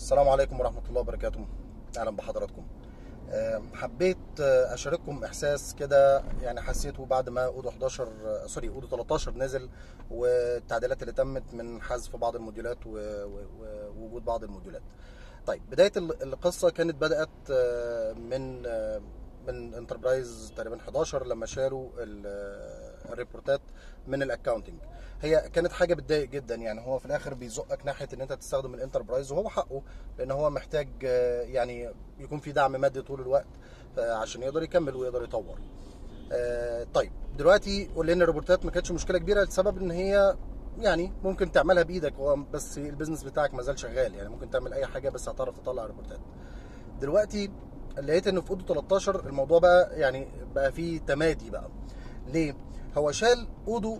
السلام عليكم ورحمة الله وبركاته أهلا بحضراتكم أه، حبيت أه، أشارككم إحساس كده يعني حسيته بعد ما أودو 11 أه، سوري أودو 13 نزل والتعديلات اللي تمت من حذف بعض الموديولات و- و- ووجود بعض الموديولات طيب بداية ال- القصة كانت بدأت أه، من أه، من انتربرايز تقريبا 11 لما شالوا ال- أه، الريبورتات من الاكونتنج هي كانت حاجه بتضايق جدا يعني هو في الاخر بيزقك ناحيه ان انت تستخدم الانتربرايز وهو حقه لان هو محتاج آه، يعني يكون في دعم مادي طول الوقت آه، عشان يقدر يكمل ويقدر يطور آه، طيب دلوقتي لان الريبورتات ما كانتش مشكله كبيره لسبب ان هي يعني ممكن تعملها بايدك هو بس البيزنس بتاعك ما زال شغال يعني ممكن تعمل اي حاجه بس هتعرف تطلع ريبورتات دلوقتي لقيت ان في اودو 13 الموضوع بقى يعني بقى فيه تمادي بقى ليه هو شال اودو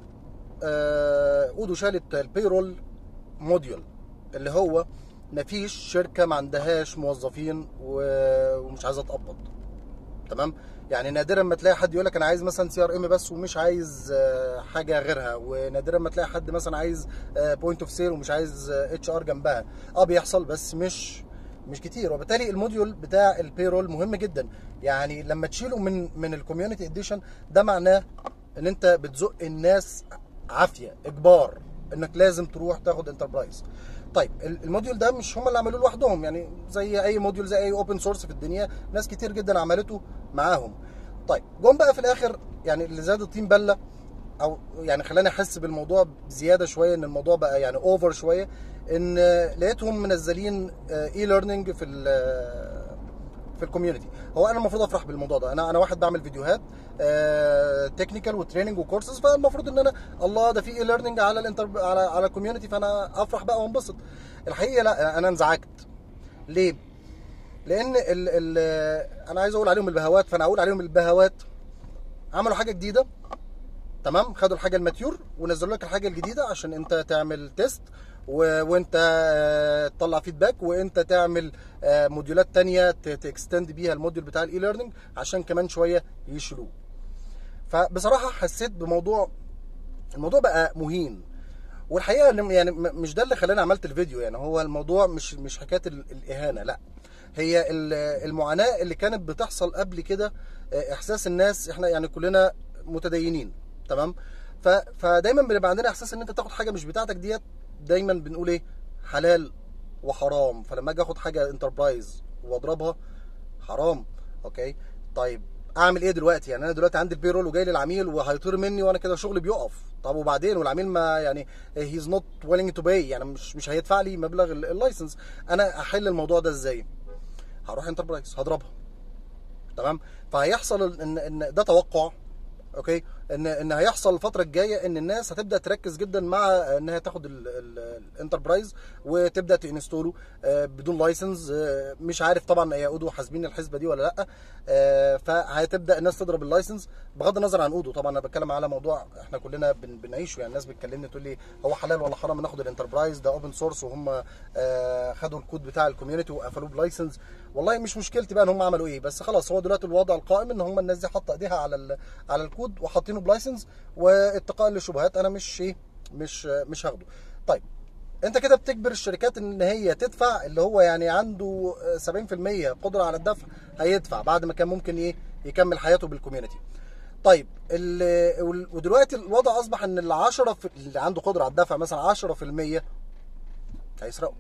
آه اودو شالت البيرول موديول اللي هو مفيش شركه ما عندهاش موظفين و- ومش عايزه تقبض تمام يعني نادرا ما تلاقي حد يقول لك انا عايز مثلا سي ار ام بس ومش عايز آه، حاجه غيرها ونادرا ما تلاقي حد مثلا عايز بوينت اوف سيل ومش عايز اتش ار جنبها اه بيحصل بس مش مش كتير وبالتالي الموديول بتاع البيرول مهم جدا يعني لما تشيله من من الكوميونتي اديشن ده معناه ان انت بتزق الناس عافيه اجبار انك لازم تروح تاخد انتربرايز طيب ال- الموديول ده مش هم اللي عملوه لوحدهم يعني زي اي موديول زي اي اوبن سورس في الدنيا ناس كتير جدا عملته معاهم طيب جم بقى في الاخر يعني اللي زاد الطين بله او يعني خلاني احس بالموضوع زياده شويه ان الموضوع بقى يعني اوفر شويه ان لقيتهم منزلين اي ليرنينج في ال في الكوميونتي هو انا المفروض افرح بالموضوع ده انا انا واحد بعمل فيديوهات تكنيكال وتريننج وكورسز فالمفروض ان انا الله ده في اي ليرنينج على الانتر على على الكوميونتي فانا افرح بقى وانبسط الحقيقه لا انا انزعجت ليه لان ال ال انا عايز اقول عليهم البهوات فانا اقول عليهم البهوات عملوا حاجه جديده تمام خدوا الحاجه الماتيور ونزلوا لك الحاجه الجديده عشان انت تعمل تيست و... وانت آه، تطلع فيدباك وانت تعمل آه، موديولات تانية ت- تكستند بيها الموديول بتاع الاي ليرنينج عشان كمان شويه يشيلوه فبصراحه حسيت بموضوع الموضوع بقى مهين والحقيقه إن يعني م- مش ده اللي خلاني عملت الفيديو يعني هو الموضوع مش مش حكايه ال- الاهانه لا هي ال- المعاناه اللي كانت بتحصل قبل كده آه، احساس الناس احنا يعني كلنا متدينين تمام ف فدايما بيبقى عندنا احساس ان انت تاخد حاجه مش بتاعتك ديت دايما بنقول ايه حلال وحرام فلما اجي اخد حاجه انتربرايز واضربها حرام اوكي طيب اعمل ايه دلوقتي يعني انا دلوقتي عندي البيرول وجاي للعميل وهيطير مني وانا كده شغلي بيقف طب وبعدين والعميل ما يعني هيز نوت ويلينج تو باي يعني مش مش هيدفع لي مبلغ ال- اللايسنس انا احل الموضوع ده ازاي هروح انتربرايز هضربها تمام فهيحصل ان ان ده توقع اوكي ان ان هيحصل الفتره الجايه ان الناس هتبدا تركز جدا مع انها تاخد ال- ال- الانتربرايز وتبدا تنستوله آه، بدون لايسنس آه، مش عارف طبعا هي اودو حاسبين الحسبه دي ولا لا آه، فهتبدا الناس تضرب اللايسنس بغض النظر عن اودو طبعا انا بتكلم على موضوع احنا كلنا بن- بنعيشه يعني الناس بتكلمني تقول لي هو حلال ولا حرام ناخد الانتربرايز ده اوبن سورس وهم آه، خدوا الكود بتاع الكوميونتي وقفلوه بلايسنس والله مش مشكلتي بقى ان هم عملوا ايه بس خلاص هو دلوقتي الوضع القائم ان هم الناس دي حاطه ايديها على ال- على الكود وحاطينه بلايسنس واتقاء للشبهات انا مش ايه مش مش هاخده طيب انت كده بتجبر الشركات ان هي تدفع اللي هو يعني عنده 70% قدره على الدفع هيدفع بعد ما كان ممكن ايه يكمل حياته بالكوميونتي طيب ال- وال- ودلوقتي الوضع اصبح ان ال 10 في- اللي عنده قدره على الدفع مثلا 10% هيسرقوا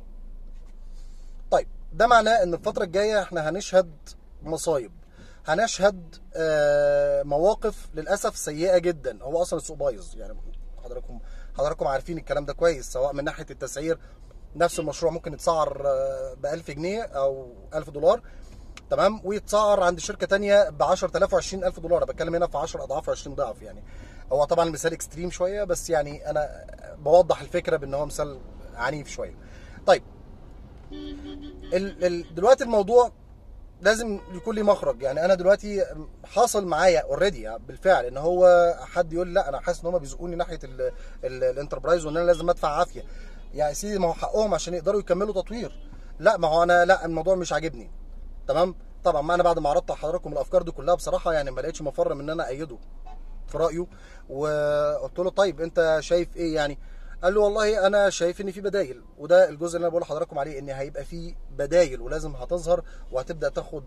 طيب ده معناه ان الفتره الجايه احنا هنشهد مصايب هنشهد آه، مواقف للاسف سيئه جدا هو اصلا السوق بايظ يعني حضراتكم حضراتكم عارفين الكلام ده كويس سواء من ناحيه التسعير نفس المشروع ممكن يتسعر ب 1000 جنيه او 1000 دولار تمام ويتسعر عند شركه تانية ب 10000 و 20000 دولار أنا بتكلم هنا في 10 اضعاف و 20 ضعف يعني هو طبعا المثال اكستريم شويه بس يعني انا بوضح الفكره بان هو مثال عنيف شويه طيب ال ال دلوقتي الموضوع لازم يكون لي مخرج يعني انا دلوقتي حاصل معايا اوريدي بالفعل ان هو حد يقول لا انا حاسس ان هم بيزقوني ناحيه ال- ال- الانتربرايز وان انا لازم ادفع عافيه يعني يا سيدي ما هو حقهم عشان يقدروا يكملوا تطوير لا ما هو انا لا الموضوع مش عاجبني تمام طبعا ما انا بعد ما عرضت على حضراتكم الافكار دي كلها بصراحه يعني ما لقيتش مفر من ان انا ايده في رايه وقلت له طيب انت شايف ايه يعني قال له والله انا شايف ان في بدايل وده الجزء اللي انا بقول لحضراتكم عليه ان هيبقى في بدايل ولازم هتظهر وهتبدا تاخد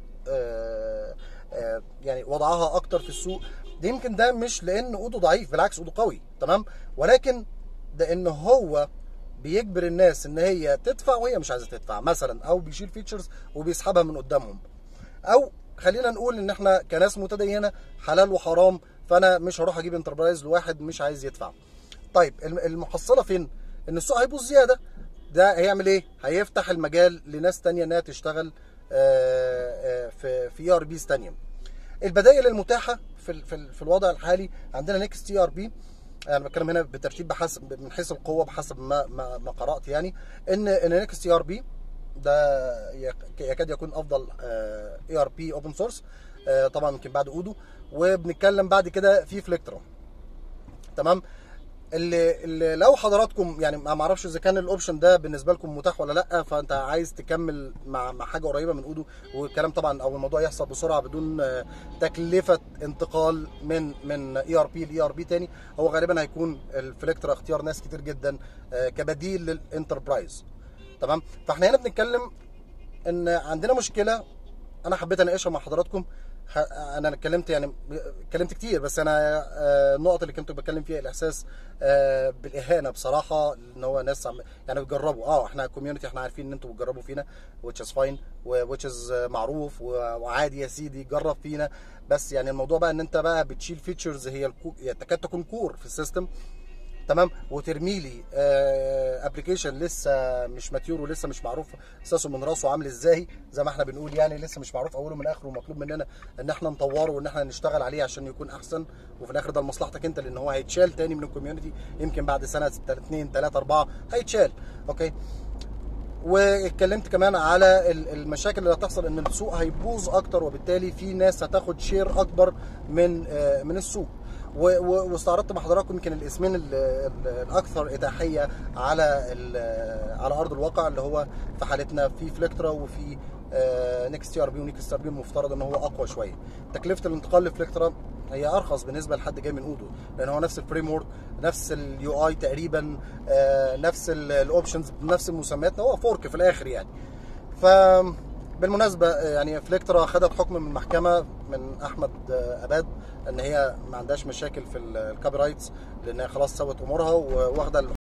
آه، آه، يعني وضعها اكتر في السوق ده يمكن ده مش لان اودو ضعيف بالعكس اودو قوي تمام ولكن ده ان هو بيجبر الناس ان هي تدفع وهي مش عايزه تدفع مثلا او بيشيل فيتشرز وبيسحبها من قدامهم او خلينا نقول ان احنا كناس متدينه حلال وحرام فانا مش هروح اجيب انتربرايز لواحد مش عايز يدفع طيب الم- المحصله فين ان السوق هيبوظ زياده ده هيعمل ايه هيفتح المجال لناس تانية انها تشتغل آه، آه، في في ار بيز تانية البدائل المتاحه في ال- في, ال- في الوضع الحالي عندنا نيكست تي ار بي انا بتكلم هنا بالترتيب بحسب من حيث القوه بحسب ما ما, ما قرات يعني ان ان نيكست تي ار بي ده يك- يكاد يكون افضل اي ار بي اوبن سورس طبعا يمكن بعد اودو وبنتكلم بعد كده في فليكترا تمام اللي, اللي لو حضراتكم يعني ما اعرفش اذا كان الاوبشن ده بالنسبه لكم متاح ولا لا فانت عايز تكمل مع مع حاجه قريبه من اودو والكلام طبعا او الموضوع يحصل بسرعه بدون آه، تكلفه انتقال من من اي ار بي لاي ار بي تاني هو غالبا هيكون الفليكترا اختيار ناس كتير جدا آه، كبديل للانتربرايز تمام فاحنا هنا بنتكلم ان عندنا مشكله انا حبيت اناقشها مع حضراتكم ح- انا اتكلمت يعني اتكلمت كتير بس انا آه، النقط اللي كنت بتكلم فيها الاحساس آه، بالاهانه بصراحه ان هو ناس عم يعني بتجربوا اه احنا كوميونتي احنا عارفين ان انتوا بتجربوا فينا which is fine و which is معروف و- وعادي يا سيدي جرب فينا بس يعني الموضوع بقى ان انت بقى بتشيل فيتشرز هي الكو... يعني تكاد تكون كور في السيستم تمام وترمي لي ابلكيشن لسه مش ماتيور ولسه مش معروف اساسه من راسه عامل ازاي زي ما احنا بنقول يعني لسه مش معروف اوله من اخره ومطلوب مننا ان احنا نطوره وان احنا نشتغل عليه عشان يكون احسن وفي الاخر ده لمصلحتك انت لان هو هيتشال تاني من الكوميونتي يمكن بعد سنه 2 3 4 هيتشال اوكي واتكلمت كمان على ال- المشاكل اللي هتحصل ان السوق هيبوظ اكتر وبالتالي في ناس هتاخد شير اكبر من آه، من السوق و- و- واستعرضت مع حضراتكم يمكن الاسمين ال- ال- الاكثر اتاحيه على ال- على ارض الواقع اللي هو في حالتنا في فليكترا وفي نيكست تي ار بي ونيكست ار بي المفترض ان هو اقوى شويه تكلفه الانتقال لفليكترا هي ارخص بالنسبه لحد جاي من اودو لان هو نفس الفريم ورك نفس اليو اي تقريبا آه، نفس الاوبشنز بنفس المسميات هو فورك في الاخر يعني ف بالمناسبة آه، يعني فليكترا خدت حكم من المحكمة من أحمد آه، أباد إن هي ما عندهاش مشاكل في الكوبي رايتس لأن هي خلاص سوت أمورها وواخدة